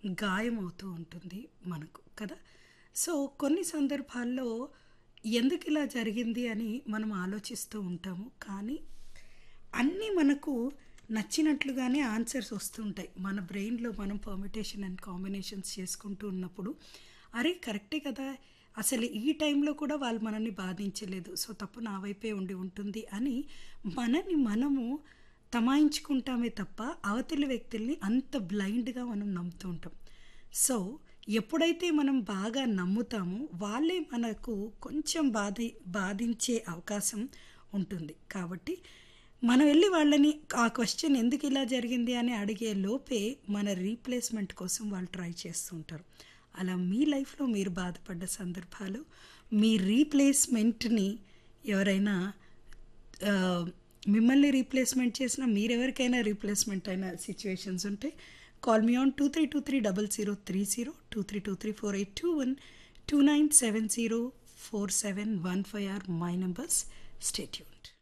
గాయం అవుతూ ఉంటుంది మనకు కదా సో కొన్ని సందర్భాల్లో ఎందుకు ఇలా జరిగింది అని మనం ఆలోచిస్తూ ఉంటాము కానీ అన్నీ మనకు నచ్చినట్లుగానే ఆన్సర్స్ వస్తుంటాయి మన బ్రెయిన్లో మనం పర్మిటేషన్ అండ్ కాంబినేషన్స్ చేసుకుంటూ ఉన్నప్పుడు అరే కరెక్టే కదా అసలు ఈ టైంలో కూడా వాళ్ళు మనల్ని బాధించలేదు సో తప్పు నా వైపే ఉండి ఉంటుంది అని మనని మనము తమాయించుకుంటామే తప్ప అవతలి వ్యక్తుల్ని అంత బ్లైండ్గా మనం నమ్ముతూ ఉంటాం సో ఎప్పుడైతే మనం బాగా నమ్ముతామో వాళ్ళే మనకు కొంచెం బాధి బాధించే అవకాశం ఉంటుంది కాబట్టి మనం వెళ్ళి వాళ్ళని ఆ క్వశ్చన్ ఎందుకు ఇలా జరిగింది అని అడిగే లోపే మన రీప్లేస్మెంట్ కోసం వాళ్ళు ట్రై చేస్తుంటారు అలా మీ లైఫ్లో మీరు బాధపడ్డ సందర్భాలు మీ రీప్లేస్మెంట్ని ఎవరైనా ఆ, మిమ్మల్ని రీప్లేస్మెంట్ చేసిన మీరెవరికైనా రీప్లేస్మెంట్ అయిన సిచ్యువేషన్స్ ఉంటే call me on two three two three double zero three zero two three two three four eight two one two nine seven zero four seven one five or my numbers stay tuned